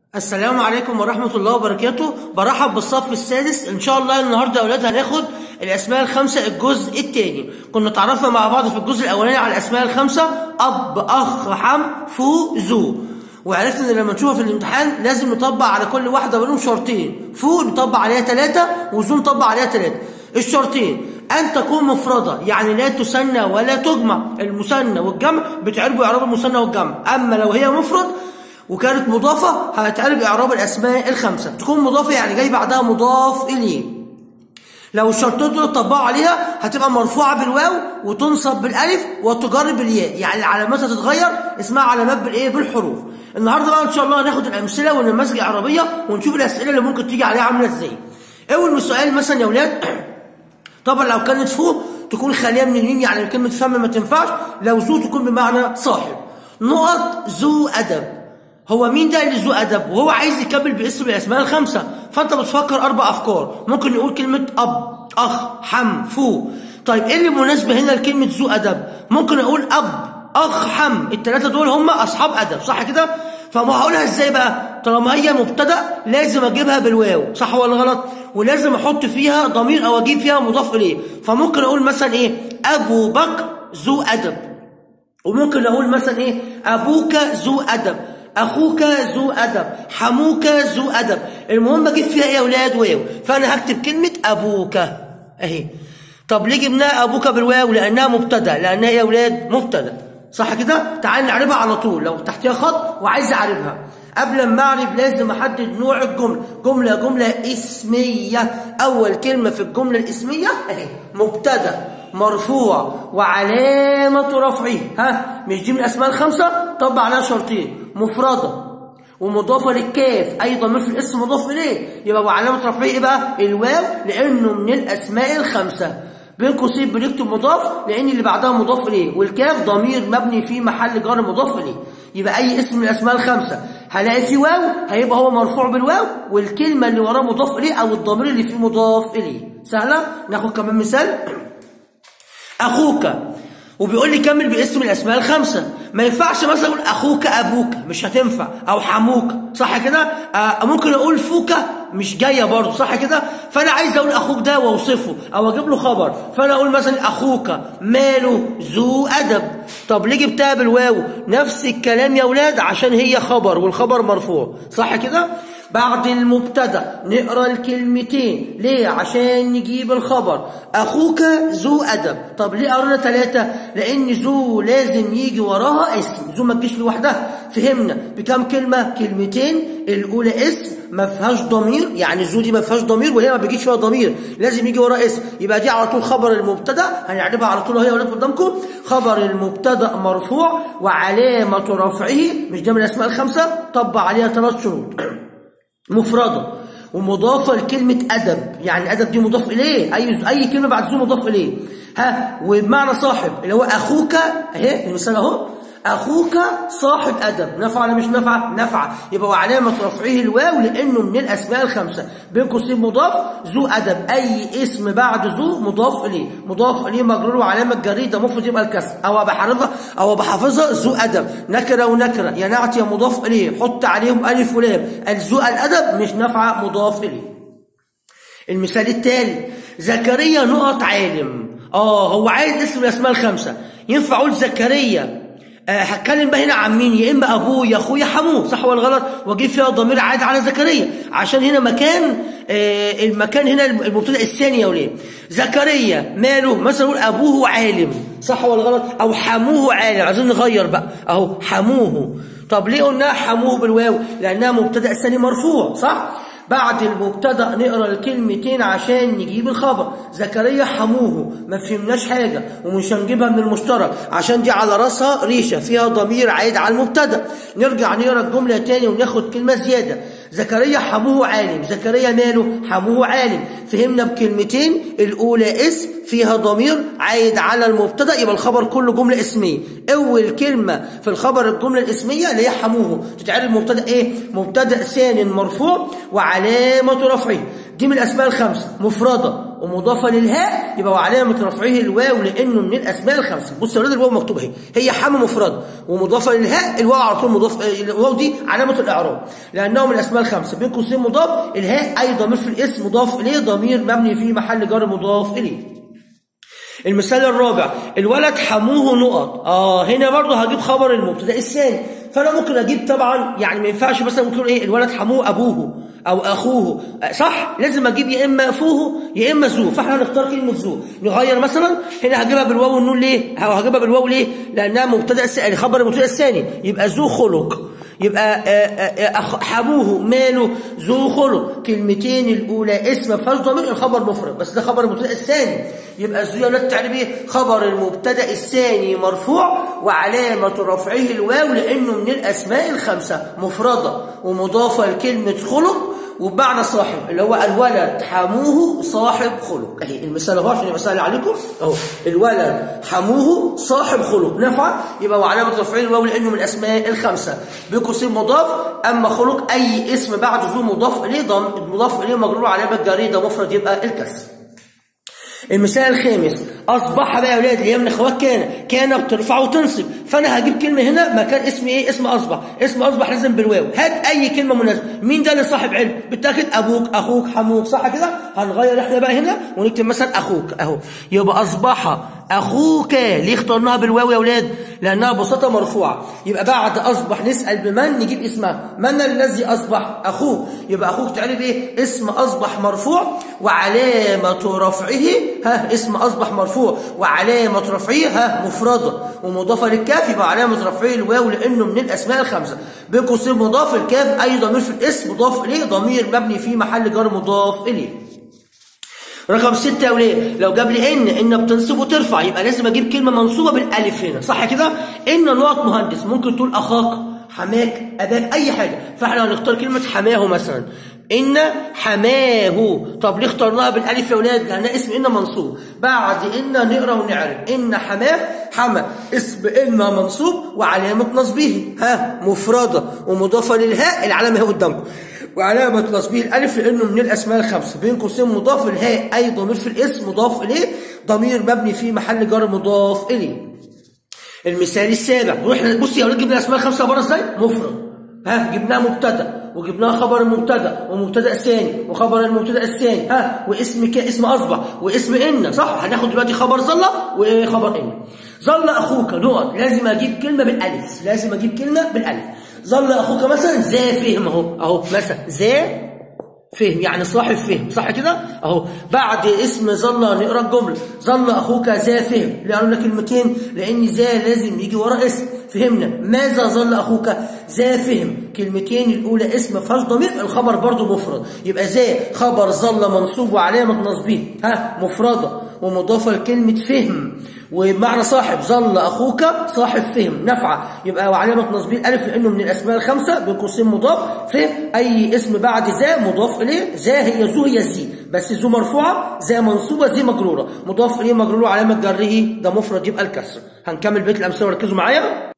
السلام عليكم ورحمة الله وبركاته برحب بالصف السادس إن شاء الله النهاردة يا أولاد هناخد الأسماء الخمسة الجزء الثاني كنا اتعرفنا مع بعض في الجزء الأولاني على الأسماء الخمسة أب أخ حم فو زو وعرفنا إن لما نشوفها في الامتحان لازم نطبق على كل واحدة منهم شرطين فو نطبق عليها ثلاثة وزو نطبق عليها ثلاثة الشرطين أن تكون مفردة يعني لا تثنى ولا تجمع المثنى والجمع بتعربوا إعراب المثنى والجمع أما لو هي مفرد وكانت مضافة هتعرب إعراب الأسماء الخمسة تكون مضافة يعني جاي بعدها مضاف إليه لو الشرطين دول اتطبقوا عليها هتبقى مرفوعة بالواو وتنصب بالألف وتجر بالياء يعني العلامات هتتغير اسمها علامات بالإيه بالحروف النهارده بقى إن شاء الله هناخد الأمثلة والنماذج العربية ونشوف الأسئلة اللي ممكن تيجي عليها عاملة إزاي أول سؤال مثلا يا ولاد طبعا لو كانت فوق تكون خالية من اليمين يعني كلمة فم ما تنفعش لو ذو تكون بمعنى صاحب نقط ذو أدب هو مين ده اللي ذو ادب وهو عايز يكمل باسم الاسماء الخمسه فانت بتفكر اربع افكار ممكن نقول كلمه اب اخ حم فو طيب ايه اللي مناسبه هنا لكلمه ذو ادب ممكن اقول اب اخ حم الثلاثه دول هم اصحاب ادب صح كده فما هقولها ازاي بقى طالما هي مبتدا لازم اجيبها بالواو صح ولا غلط ولازم احط فيها ضمير او اجيب فيها مضاف اليه فممكن اقول مثلا ايه ابو بكر ذو ادب وممكن اقول مثلا ايه ابوك ذو ادب اخوك ذو ادب حموك ذو ادب المهم اجيب فيها ايه يا اولاد واو فانا هكتب كلمه ابوك اهي طب ليه جبناها ابوك بالواو لانها مبتدا لانها يا اولاد مبتدا صح كده تعال نعربها على طول لو تحتها خط وعايز اعربها قبل ما اعرب لازم احدد نوع الجمله جمله جمله اسميه اول كلمه في الجمله الاسميه اهي مبتدا مرفوع وعلامة رفعه ها مش دي من الأسماء الخمسة طبق عليها شرطين مفردة ومضافة للكاف أي ضمير في الاسم مضاف إليه يبقى وعلامة رفعه إيه بقى؟ الواو لأنه من الأسماء الخمسة بين قوسين بنكتب مضاف لأن اللي بعدها مضاف إليه والكاف ضمير مبني في محل جر مضاف إليه يبقى أي اسم من الأسماء الخمسة هلاقي فيه واو هيبقى هو مرفوع بالواو والكلمة اللي وراه مضاف إليه أو الضمير اللي فيه مضاف إليه سهلة؟ ناخد كمان مثال اخوك وبيقول لي كمل باسم الاسماء الخمسه ما ينفعش مثلا اقول اخوك ابوك مش هتنفع او حموك صح كده آه ممكن اقول فوك مش جايه برضه صح كده فانا عايز اقول اخوك ده واوصفه او اجيب له خبر فانا اقول مثلا اخوك ماله ذو ادب طب ليه جبتها بالواو نفس الكلام يا اولاد عشان هي خبر والخبر مرفوع صح كده بعد المبتدا نقرا الكلمتين ليه عشان نجيب الخبر اخوك ذو ادب طب ليه قرينا ثلاثه لان ذو لازم يجي وراها اسم ذو ما تجيش لوحدها فهمنا بكم كلمه كلمتين الاولى اسم ما فيهاش ضمير يعني ذو دي ما فيهاش ضمير وهي ما بيجيش فيها ضمير لازم يجي وراها اسم يبقى دي على طول خبر المبتدا هنعرفها على طول اهي يا ولاد قدامكم خبر المبتدا مرفوع وعلامه رفعه مش ده من الاسماء الخمسه طبق عليها ثلاث شروط مفردة ومضافة لكلمة أدب يعني أدب دي مضاف إليه أي أي كلمة بعد ذو مضاف إليه ها وبمعنى صاحب اللي هو أخوك أهي المثال أهو أخوك صاحب أدب نفع ولا مش نفع؟ نفع يبقى وعلامة رفعه الواو لأنه من الأسماء الخمسة بين قوسين مضاف ذو أدب أي اسم بعد ذو مضاف إليه مضاف إليه مجرور وعلامة جريدة مفرد يبقى الكسر أو بحرفها أو بحافظها ذو أدب نكرة ونكرة يا نعت يا مضاف إليه حط عليهم ألف ولام الذو الأدب مش نفع مضاف إليه المثال التالي زكريا نقط عالم اه هو عايز اسم الاسماء الخمسه ينفع اقول زكريا أه هتكلم بقى هنا عن مين يا اما ابوه يا اخوه يا حموه صح ولا غلط واجيب فيها ضمير عاد على زكريا عشان هنا مكان آه المكان هنا المبتدا الثاني يا وليه زكريا ماله مثلا نقول ابوه عالم صح ولا غلط او حموه عالم عايزين نغير بقى اهو حموه طب ليه قلنا حموه بالواو لانها مبتدا ثاني مرفوع صح بعد المبتدا نقرا الكلمتين عشان نجيب الخبر زكريا حموه ما فهمناش حاجه ومش هنجيبها من المشترك عشان دي على راسها ريشه فيها ضمير عايد على المبتدا نرجع نقرا الجمله تاني وناخد كلمه زياده زكريا حموه عالم زكريا ماله حموه عالم فهمنا بكلمتين الاولى اسم فيها ضمير عايد على المبتدا يبقى الخبر كله جمله اسميه اول كلمه في الخبر الجمله الاسميه اللي هي حموه تتعرف مبتدا ايه مبتدا ثاني مرفوع وعلامه رفعه دي من الاسماء الخمسه مفرده ومضافه للهاء يبقى وعلامه رفعه الواو لانه من الاسماء الخمسه بص يا ولاد الواو مكتوبه اهي هي حم مفرد ومضافه للهاء الواو على طول مضاف الواو دي علامه الاعراب لانه من الاسماء الخمسه بين قوسين مضاف الهاء اي ضمير في الاسم مضاف اليه ضمير مبني في محل جر مضاف اليه المثال الرابع الولد حموه نقط اه هنا برضه هجيب خبر المبتدا الثاني فانا ممكن اجيب طبعا يعني ما ينفعش مثلا ممكن ايه الولد حموه ابوه او اخوه صح لازم اجيب يا اما اخوه يا اما ذو فاحنا هنختار كلمه ذو نغير مثلا هنا هجيبها بالواو والنون ليه او هجيبها بالواو ليه لانها مبتدا الثاني خبر المبتدا الثاني يبقى ذو خلق يبقى حموه ماله ذو خلق كلمتين الاولى اسم ما فيهاش ضمير الخبر مفرد بس ده خبر المبتدا الثاني يبقى ذو يا ولاد تعرف ايه خبر المبتدا الثاني مرفوع وعلامه رفعه الواو لانه من الاسماء الخمسه مفرده ومضافه لكلمه خلق وبمعنى صاحب اللي هو الولد حموه صاحب خلق اهي المثال اهو عشان يبقى سهل عليكم اهو الولد حموه صاحب خلق نفع يبقى وعلامه رفعه الواو لانه من الاسماء الخمسه بقوسين مضاف اما خلق اي اسم بعد ذو مضاف اليه ضم مضاف اليه مجرور علامه جريده مفرد يبقى الكسر المثال الخامس اصبح بقى يا اولاد اللي هي من اخوات كان كان بترفع وتنصب فانا هجيب كلمه هنا مكان اسم ايه اسم اصبح اسم اصبح لازم بالواو هات اي كلمه مناسبه مين ده اللي صاحب علم بالتاكيد ابوك اخوك حموك صح كده هنغير احنا بقى هنا ونكتب مثلا اخوك اهو يبقى اصبح اخوك ليه اخترناها بالواو يا اولاد لانها بساطه مرفوعه يبقى بعد اصبح نسال بمن نجيب اسمها من الذي اصبح اخوه يبقى اخوك تعرف ايه اسم اصبح مرفوع وعلامه رفعه ها اسم اصبح مرفوع وعلامه رفعه ها مفرده ومضافه للكاف يبقى علامه رفعه الواو لانه من الاسماء الخمسه بين قوسين مضاف الكاف اي ضمير في الاسم مضاف اليه ضمير مبني في محل جر مضاف اليه رقم ستة يا ولاد لو جاب لي ان ان بتنصب وترفع يبقى لازم اجيب كلمه منصوبه بالالف هنا صح كده ان نقط مهندس ممكن تقول اخاك حماك اباك اي حاجه فاحنا هنختار كلمه حماه مثلا ان حماه طب ليه اخترناها بالالف يا ولاد لانها اسم ان منصوب بعد ان نقرا ونعرف ان حماه حما اسم ان منصوب وعلامه نصبه ها مفرده ومضافه للهاء العلامه اهي قدامكم وعلامة نصبه الألف لأنه من الأسماء الخمسة بين قوسين مضاف الهاء أي ضمير في الاسم مضاف إليه ضمير مبني في محل جر مضاف إليه المثال السابع بص يا ولاد جبنا الأسماء الخمسة بره إزاي؟ مفرد ها جبناها مبتدا وجبناها خبر المبتدا ومبتدا ثاني وخبر المبتدا الثاني ها واسم ك... اسم اصبح واسم ان صح هناخد دلوقتي خبر ظل وخبر ان ظل اخوك نقط لازم اجيب كلمه بالالف لازم اجيب كلمه بالالف ظل اخوك مثلا ذا فهم اهو اهو مثلا ذا فهم يعني صاحب فهم صح كده اهو بعد اسم ظل نقرا الجمله ظل اخوك ذا فهم ليه قالوا لنا كلمتين لان ذا لازم يجي ورا اسم فهمنا ماذا ظل اخوك ذا فهم كلمتين الاولى اسم ما فيهاش ضمير الخبر برضه مفرد يبقى ذا خبر ظل منصوب وعلامه نصبه ها مفرده ومضافه لكلمه فهم ومعنى صاحب ظل اخوك صاحب فهم نفعه يبقى وعلامه نصبه الالف لانه من الاسماء الخمسه بين قوسين مضاف فهم اي اسم بعد ذا مضاف اليه ذا هي ذو هي زي بس ذو مرفوعه ذا منصوبه زي مجروره مضاف اليه مجرور علامه جره ده مفرد يبقى الكسر هنكمل بيت الامثله وركزوا معايا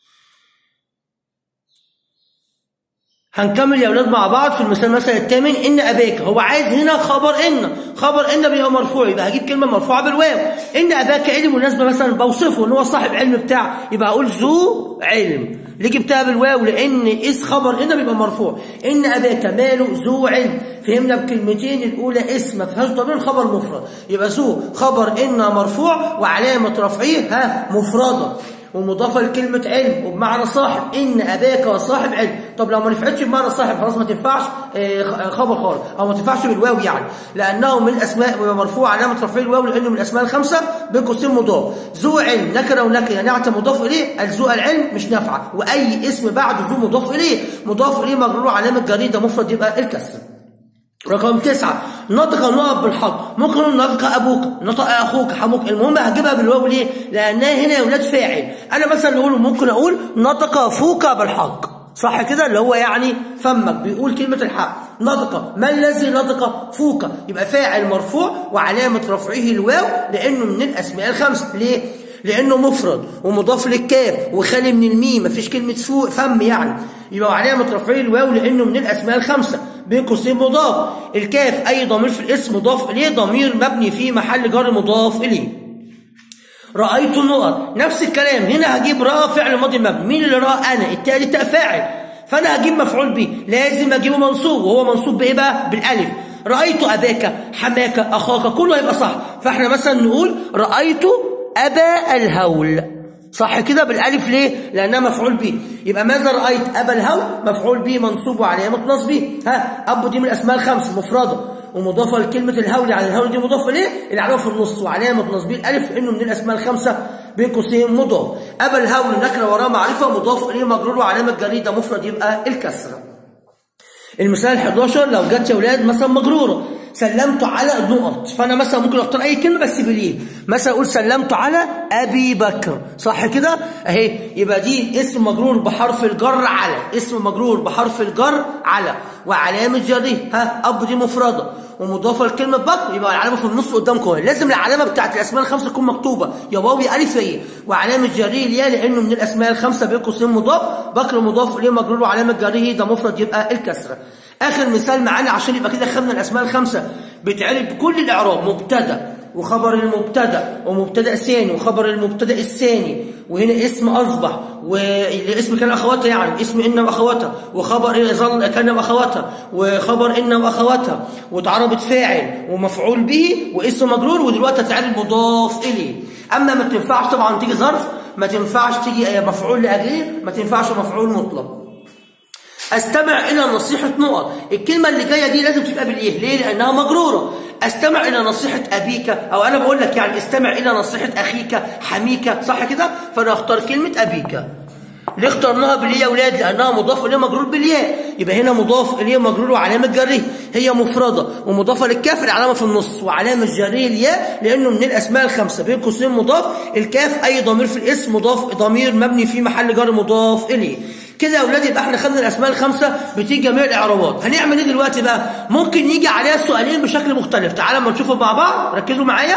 هنكمل يا اولاد مع بعض في المثال مثلا الثامن ان اباك هو عايز هنا خبر ان خبر ان بيبقى مرفوع يبقى هجيب كلمه مرفوعه بالواو ان اباك علم مناسبه مثلا بوصفه ان هو صاحب علم بتاع يبقى اقول ذو علم ليه جبتها بالواو لان اس خبر ان بيبقى مرفوع ان اباك ماله ذو علم فهمنا بكلمتين الاولى اسم ما فيهاش ضمير خبر مفرد يبقى ذو خبر ان مرفوع وعلامه رفعه ها مفرده ومضافه لكلمه علم وبمعنى صاحب ان اباك وصاحب علم طب لو ما نفعتش بمعنى صاحب خلاص ما تنفعش خبر خالص او ما تنفعش بالواو يعني لانه من الاسماء مرفوع علامه رفع الواو لانه من الاسماء الخمسه بين قوسين مضاف ذو علم نكره ونكره نعت مضاف اليه الذو العلم مش نافعه واي اسم بعد ذو مضاف اليه مضاف اليه مجرور علامه جريده مفرد يبقى الكسر رقم تسعة نطق نقط بالحق ممكن نطق أبوك نطق أخوك حموك المهم هجيبها بالواو ليه؟ لأنها هنا يا ولاد فاعل أنا مثلا أقول ممكن أقول نطق أخوك بالحق صح كده اللي هو يعني فمك بيقول كلمة الحق نطق ما الذي نطق فوك يبقى فاعل مرفوع وعلامة رفعه الواو لأنه من الأسماء الخمسة ليه؟ لأنه مفرد ومضاف للكاف وخالي من الميم مفيش كلمة فوق فم يعني يبقى علامة رفعه الواو لأنه من الأسماء الخمسة بين قوسين مضاف الكاف اي ضمير في الاسم مضاف اليه ضمير مبني في محل جر مضاف اليه رأيت النقط نفس الكلام هنا هجيب راء فعل ماضي مبني مين اللي راء انا التالي تاء فاعل فانا هجيب مفعول به لازم اجيبه منصوب وهو منصوب بايه بقى بالالف رأيت اباك حماك اخاك كله هيبقى صح فاحنا مثلا نقول رأيت ابا الهول صح كده بالالف ليه لانها مفعول به يبقى ماذا رايت ابا الهول مفعول به منصوب وعلامه نصبه ها اب دي من الاسماء الخمس مفرده ومضافه لكلمه الهول يعني الهول دي مضافه ليه العلامه في النص وعلامه نصبه الالف لانه من الاسماء الخمسه بين قوسين مضاف ابا الهول نكره وراه معرفه مضاف اليه مجرور وعلامه جريده مفرد يبقى الكسره المثال 11 لو جت يا ولاد مثلا مجروره سلمت على نقط فانا مثلا ممكن اختار اي كلمه بس بليه مثلا اقول سلمت على ابي بكر صح كده اهي يبقى دي اسم مجرور بحرف الجر على اسم مجرور بحرف الجر على وعلامه جره ها اب دي مفرده ومضافه لكلمه بكر يبقى العلامه في النص قدامكم اهي لازم العلامه بتاعت الاسماء الخمسه تكون مكتوبه يا واو يا الف يا وعلامه جره الياء لانه من الاسماء الخمسه بين قوسين مضاف بكر مضاف اليه مجرور وعلامه جره ده مفرد يبقى الكسره اخر مثال معانا عشان يبقى كده خدنا الاسماء الخمسه بيتعرف بكل الاعراب مبتدا وخبر المبتدا ومبتدا ثاني وخبر المبتدا الثاني وهنا اسم اصبح والاسم كان اخواتها يعني اسم ان واخواتها وخبر يظل كان واخواتها وخبر ان واخواتها واتعربت فاعل ومفعول به واسم مجرور ودلوقتي هتعرف مضاف اليه اما ما تنفعش طبعا تيجي ظرف ما تنفعش تيجي مفعول لاجله ما تنفعش مفعول مطلق استمع الى نصيحه نقط الكلمه اللي جايه دي لازم تبقى بالايه ليه لانها مجروره استمع الى نصيحه ابيك او انا بقول لك يعني استمع الى نصيحه اخيك حميك صح كده فانا اختار كلمه ابيك ليه اخترناها بالياء يا اولاد لانها مضاف اليه مجرور بالياء يبقى هنا مضاف اليه مجرور وعلامه جره هي مفرده ومضافه للكاف العلامه في النص وعلامه جره الياء لانه من الاسماء الخمسه بين قوسين مضاف الكاف اي ضمير في الاسم مضاف ضمير مبني في محل جر مضاف اليه كده يا اولاد يبقى احنا خدنا الاسماء الخمسه بتيجي جميع الاعرابات هنعمل ايه دلوقتي بقى ممكن يجي عليها سؤالين بشكل مختلف تعالى اما نشوفهم مع بعض ركزوا معايا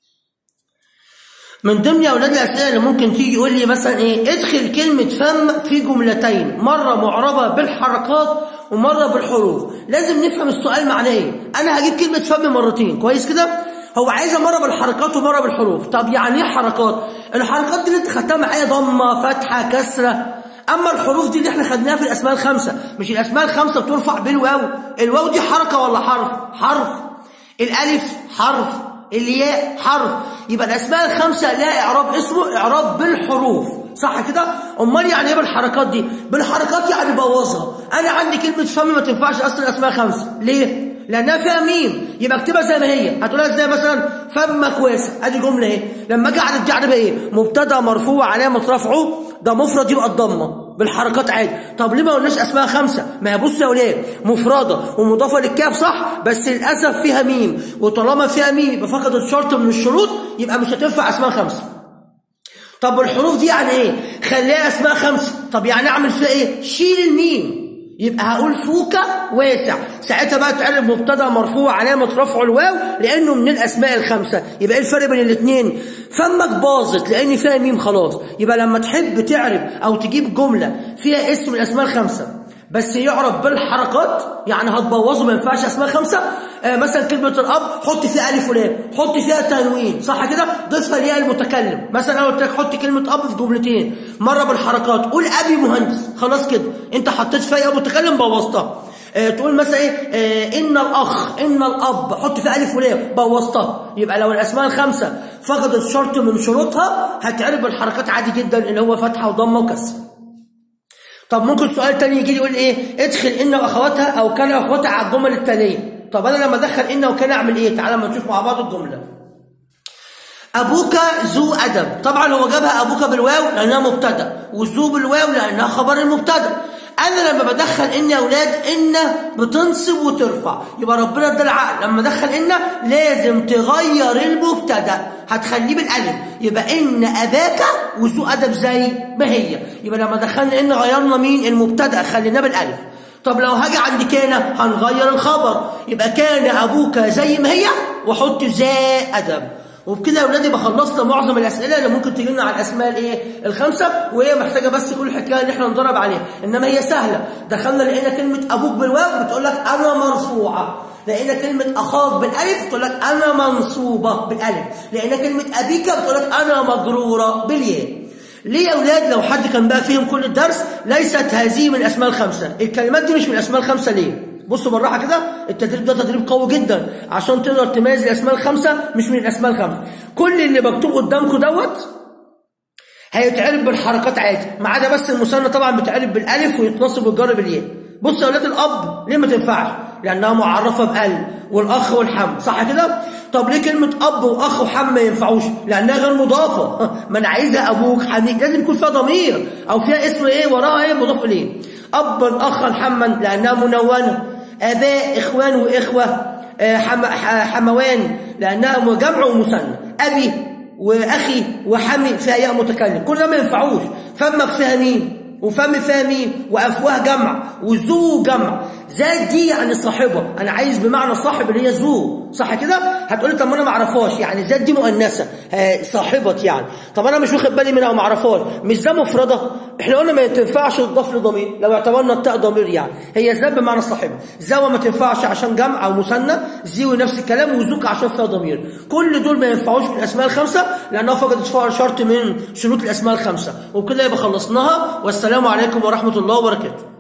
من ضمن يا اولاد الاسئله اللي ممكن تيجي يقول لي مثلا ايه ادخل كلمه فم في جملتين مره معربه بالحركات ومره بالحروف لازم نفهم السؤال معناه ايه انا هجيب كلمه فم مرتين كويس كده هو عايزها مره بالحركات ومره بالحروف طب يعني ايه حركات الحركات دي اللي انت خدتها معايا ضمه فتحه كسره اما الحروف دي اللي احنا خدناها في الاسماء الخمسه مش الاسماء الخمسه بترفع بالواو الواو دي حركه ولا حرف حرف الالف حرف الياء حرف يبقى الاسماء الخمسه لها اعراب اسمه اعراب بالحروف صح كده امال يعني ايه بالحركات دي بالحركات يعني بوظها انا عندي كلمه فم ما تنفعش اصل الاسماء خمسه ليه لانها فيها ميم يبقى اكتبها زي ما هي هتقولها ازاي مثلا فمك واسع ادي جمله اهي لما اجي اعرف دي اعرفها ايه مبتدا مرفوع علامه رفعه ده مفرد يبقى الضمه بالحركات عادي طب ليه ما قلناش اسماء خمسه ما هي بص يا ولاد مفرده ومضافه للكاف صح بس للاسف فيها ميم وطالما فيها ميم يبقى فقدت شرط من الشروط يبقى مش هتنفع اسماء خمسه طب الحروف دي يعني ايه خليها اسماء خمسه طب يعني اعمل فيها ايه شيل الميم يبقى هقول فوكة واسع ساعتها بقى تعرف مبتدا مرفوع علامة رفع الواو لأنه من الأسماء الخمسة يبقى ايه الفرق بين الاثنين فمك باظت لأن فيها ميم خلاص يبقى لما تحب تعرف أو تجيب جملة فيها اسم الأسماء الخمسة بس يعرف بالحركات يعني هتبوظه ما ينفعش اسماء خمسه آه مثلا كلمه الاب حط فيها الف ولام حط فيها تنوين صح كده ضيفها ليها المتكلم مثلا انا قلت لك حط كلمه اب في جملتين مره بالحركات قول ابي مهندس خلاص كده انت حطيت فيها متكلم بوظتها آه تقول مثلا ايه آه ان الاخ ان الاب حط فيها الف ولام بوظتها يبقى لو الاسماء الخمسه فقدت شرط من شروطها هتعرف بالحركات عادي جدا اللي هو فتحه وضمه وكسر طب ممكن سؤال تاني يجي لي يقول ايه ادخل ان واخواتها او كان واخواتها على الجمل التاليه طب انا لما ادخل ان وكان اعمل ايه تعالى ما نشوف مع بعض الجمله ابوك ذو ادب طبعا هو جابها ابوك بالواو لانها مبتدا وذو بالواو لانها خبر المبتدا انا لما بدخل ان يا اولاد ان بتنصب وترفع يبقى ربنا ادى العقل لما ادخل ان لازم تغير المبتدا هتخليه بالالف يبقى ان اباك وذو ادب زي ما هي يبقى لما دخلنا ان غيرنا مين المبتدا خليناه بالالف طب لو هاجي عند كان هنغير الخبر يبقى كان ابوك زي ما هي وحط ذا ادب وبكده يا اولادي يبقى خلصنا معظم الاسئله اللي ممكن تجي لنا على الاسماء الايه الخمسه وهي محتاجه بس كل الحكايه ان احنا ندرب عليها انما هي سهله دخلنا لقينا كلمه ابوك بالواو بتقول لك انا مرفوعه لقينا كلمة أخاك بالألف بتقول لك أنا منصوبة بالألف لقينا كلمة أبيك بتقول لك أنا مجرورة بالياء ليه يا أولاد لو حد كان بقى فيهم كل الدرس ليست هذه من الأسماء الخمسة الكلمات دي مش من الأسماء الخمسة ليه بصوا بالراحة كده التدريب ده تدريب قوي جدا عشان تقدر تميز الأسماء الخمسة مش من الأسماء الخمسة كل اللي مكتوب قدامكم دوت هيتعرب بالحركات عادي ما عدا بس المثنى طبعا بيتعرب بالالف ويتنصب بالجر بالياء بص يا اولاد الاب ليه ما تنفعش لانها معرفه بال والاخ والحم صح كده طب ليه كلمه اب واخ وحم ما ينفعوش لانها غير مضافه ما انا عايزها ابوك حميد لازم يكون فيها ضمير او فيها اسم ايه وراها ايه مضاف اليه ابا اخا حما لانها منونه اباء اخوان واخوه آه، حم... ح- حموان لانها جمع ومثنى ابي واخي وحمي فيها ياء متكلم كل ده ما ينفعوش فمك فيها مين وفم فيها مين وافواه جمع وذو جمع ذات دي يعني صاحبه انا عايز بمعنى صاحب اللي هي ذو صح كده هتقولي طب ما انا ما اعرفهاش يعني ذات دي مؤنثه آه، صاحبه يعني طب انا مش واخد بالي منها وما اعرفهاش مش ده مفرده احنا قلنا ما تنفعش تضاف لضمير لو اعتبرنا التاء ضمير يعني هي ذات بمعنى صاحبه ذو ما تنفعش عشان جمع او مثنى ذو نفس الكلام وذوك عشان فيها ضمير كل دول ما ينفعوش من الاسماء الخمسه لانها فقدت فيها شرط من شروط الاسماء الخمسه وبكده يبقى خلصناها والسلام عليكم ورحمه الله وبركاته